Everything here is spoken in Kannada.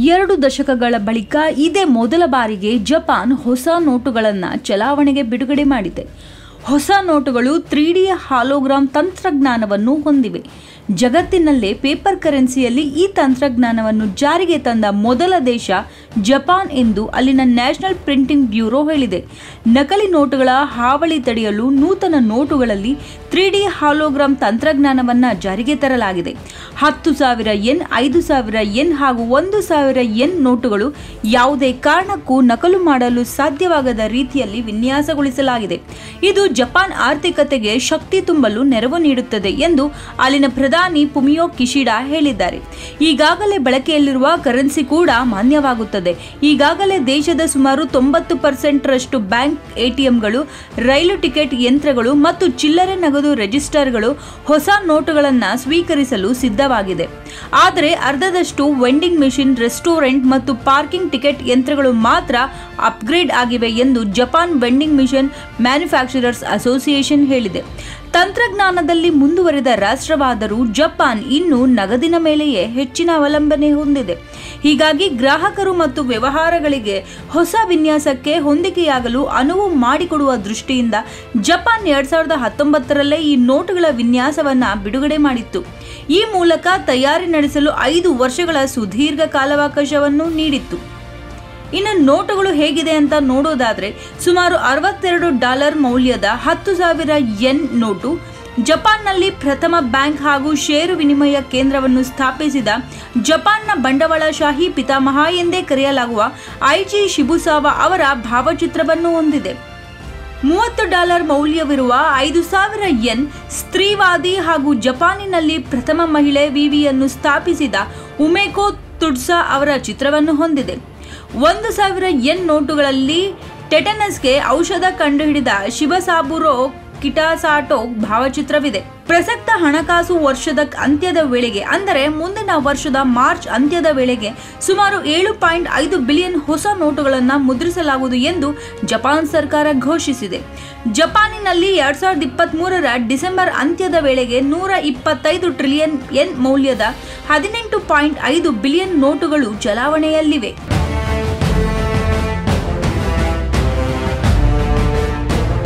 ಎರಡು ದಶಕಗಳ ಬಳಿಕ ಇದೇ ಮೊದಲ ಬಾರಿಗೆ ಜಪಾನ್ ಹೊಸ ನೋಟುಗಳನ್ನು ಚಲಾವಣೆಗೆ ಬಿಡುಗಡೆ ಮಾಡಿದೆ ಹೊಸ ನೋಟುಗಳು ತ್ರೀ ಡಿ ಹಾಲೋಗ್ರಾಮ್ ತಂತ್ರಜ್ಞಾನವನ್ನು ಹೊಂದಿವೆ ಜಗತ್ತಿನಲ್ಲೇ ಪೇಪರ್ ಕರೆನ್ಸಿಯಲ್ಲಿ ಈ ತಂತ್ರಜ್ಞಾನವನ್ನು ಜಾರಿಗೆ ತಂದ ಮೊದಲ ದೇಶ ಜಪಾನ್ ಎಂದು ಅಲ್ಲಿನ ನ್ಯಾಷನಲ್ ಪ್ರಿಂಟಿಂಗ್ ಬ್ಯೂರೋ ಹೇಳಿದೆ ನಕಲಿ ನೋಟುಗಳ ಹಾವಳಿ ತಡೆಯಲು ನೂತನ ನೋಟುಗಳಲ್ಲಿ ತ್ರೀ ಡಿ ಹಾಲೋಗ್ರಾಮ್ ತಂತ್ರಜ್ಞಾನವನ್ನು ಜಾರಿಗೆ ತರಲಾಗಿದೆ ಹತ್ತು ಸಾವಿರ ಎನ್ ಐದು ಸಾವಿರ ಎನ್ ಹಾಗೂ ಒಂದು ಸಾವಿರ ಎನ್ ನೋಟುಗಳು ಯಾವುದೇ ಕಾರಣಕ್ಕೂ ನಕಲು ಮಾಡಲು ಸಾಧ್ಯವಾಗದ ರೀತಿಯಲ್ಲಿ ವಿನ್ಯಾಸಗೊಳಿಸಲಾಗಿದೆ ಇದು ಜಪಾನ್ ಆರ್ಥಿಕತೆಗೆ ಶಕ್ತಿ ತುಂಬಲು ನೆರವು ನೀಡುತ್ತದೆ ಎಂದು ಅಲ್ಲಿನ ಪ್ರಧಾನಿ ಪುಮಿಯೋ ಕಿಶಿಡಾ ಹೇಳಿದ್ದಾರೆ ಈಗಾಗಲೇ ಬಳಕೆಯಲ್ಲಿರುವ ಕರೆನ್ಸಿ ಕೂಡ ಮಾನ್ಯವಾಗುತ್ತದೆ ಈಗಾಗಲೇ ದೇಶದ ಸುಮಾರು ತೊಂಬತ್ತು ಪರ್ಸೆಂಟ್ರಷ್ಟು ಬ್ಯಾಂಕ್ ಎಟಿಎಂಗಳು ರೈಲು ಟಿಕೆಟ್ ಯಂತ್ರಗಳು ಮತ್ತು ಚಿಲ್ಲರೆ ನಗದು ರಿಜಿಸ್ಟರ್ಗಳು ಹೊಸ ನೋಟುಗಳನ್ನು ಸ್ವೀಕರಿಸಲು ಸಿದ್ಧವಾಗಿದೆ ಆದರೆ ಅರ್ಧದಷ್ಟು ವೆಂಡಿಂಗ್ ಮೆಷಿನ್ ರೆಸ್ಟೋರೆಂಟ್ ಮತ್ತು ಪಾರ್ಕಿಂಗ್ ಟಿಕೆಟ್ ಯಂತ್ರಗಳು ಮಾತ್ರ ಅಪ್ಗ್ರೇಡ್ ಆಗಿವೆ ಎಂದು Japan vending machine manufacturers association ಹೇಳಿದೆ ತಂತ್ರಜ್ಞಾನದಲ್ಲಿ ಮುಂದುವರಿದ ರಾಷ್ಟ್ರವಾದರೂ ಜಪಾನ್ ಇನ್ನೂ ನಗದಿನ ಮೇಲೆಯೇ ಹೆಚ್ಚಿನ ಅವಲಂಬನೆ ಹೊಂದಿದೆ ಹೀಗಾಗಿ ಗ್ರಾಹಕರು ಮತ್ತು ವ್ಯವಹಾರಗಳಿಗೆ ಹೊಸ ವಿನ್ಯಾಸಕ್ಕೆ ಹೊಂದಿಕೆಯಾಗಲು ಅನುವು ಮಾಡಿಕೊಡುವ ದೃಷ್ಟಿಯಿಂದ ಜಪಾನ್ ಎರಡ್ ಸಾವಿರದ ಹತ್ತೊಂಬತ್ತರಲ್ಲೇ ಈ ನೋಟುಗಳ ವಿನ್ಯಾಸವನ್ನು ಬಿಡುಗಡೆ ಮಾಡಿತ್ತು ಈ ಮೂಲಕ ತಯಾರಿ ನಡೆಸಲು ಐದು ವರ್ಷಗಳ ಸುದೀರ್ಘ ಕಾಲಾವಕಾಶವನ್ನು ನೀಡಿತ್ತು ಇನ್ನು ನೋಟುಗಳು ಹೇಗಿದೆ ಅಂತ ನೋಡೋದಾದ್ರೆ ಸುಮಾರು ಅರವತ್ತೆರಡು ಡಾಲರ್ ಮೌಲ್ಯದ ಹತ್ತು ಸಾವಿರ ಎನ್ ನೋಟು ಜಪಾನ್ನಲ್ಲಿ ಪ್ರಥಮ ಬ್ಯಾಂಕ್ ಹಾಗೂ ಷೇರು ವಿನಿಮಯ ಕೇಂದ್ರವನ್ನು ಸ್ಥಾಪಿಸಿದ ಜಪಾನ್ನ ಬಂಡವಾಳಶಾಹಿ ಪಿತಾಮಹ ಎಂದೇ ಕರೆಯಲಾಗುವ ಐಜಿ ಶಿಬುಸಾವ ಅವರ ಭಾವಚಿತ್ರವನ್ನು ಹೊಂದಿದೆ ಮೂವತ್ತು ಡಾಲರ್ ಮೌಲ್ಯವಿರುವ ಐದು ಸಾವಿರ ಎನ್ ಸ್ತ್ರೀವಾದಿ ಹಾಗೂ ಜಪಾನಿನಲ್ಲಿ ಪ್ರಥಮ ಮಹಿಳೆ ವಿವಿಯನ್ನು ಸ್ಥಾಪಿಸಿದ ಉಮೇಕೋ ತುಡ್ಸಾ ಅವರ ಚಿತ್ರವನ್ನು ಹೊಂದಿದೆ ಒಂದು ಸಾವಿರ ಎನ್ ನೋಟುಗಳಲ್ಲಿ ಟೆಟನಸ್ಗೆ ಔಷಧ ಕಂಡುಹಿಡಿದ ಶಿಬಸಾಬುರೋ ಕಿಟಾಸಾಟೋ ಭಾವಚಿತ್ರವಿದೆ ಪ್ರಸಕ್ತ ಹಣಕಾಸು ವರ್ಷದ ಅಂತ್ಯದ ವೇಳೆಗೆ ಅಂದರೆ ಮುಂದಿನ ವರ್ಷದ ಮಾರ್ಚ್ ಅಂತ್ಯದ ವೇಳೆಗೆ ಸುಮಾರು ಏಳು ಪಾಯಿಂಟ್ ಐದು ಬಿಲಿಯನ್ ಹೊಸ ನೋಟುಗಳನ್ನು ಮುದ್ರಿಸಲಾಗುವುದು ಎಂದು ಜಪಾನ್ ಸರ್ಕಾರ ಘೋಷಿಸಿದೆ ಜಪಾನಿನಲ್ಲಿ ಎರಡ್ ಸಾವಿರದ ಇಪ್ಪತ್ತ್ ಮೂರರ ಡಿಸೆಂಬರ್ ಅಂತ್ಯದ ವೇಳೆಗೆ ನೂರ ಇಪ್ಪತ್ತೈದು ಟ್ರಿಲಿಯನ್ ಎನ್ ಮೌಲ್ಯದ ಹದಿನೆಂಟು ಪಾಯಿಂಟ್ ಐದು ಬಿಲಿಯನ್ ನೋಟುಗಳು ಚಲಾವಣೆಯಲ್ಲಿವೆ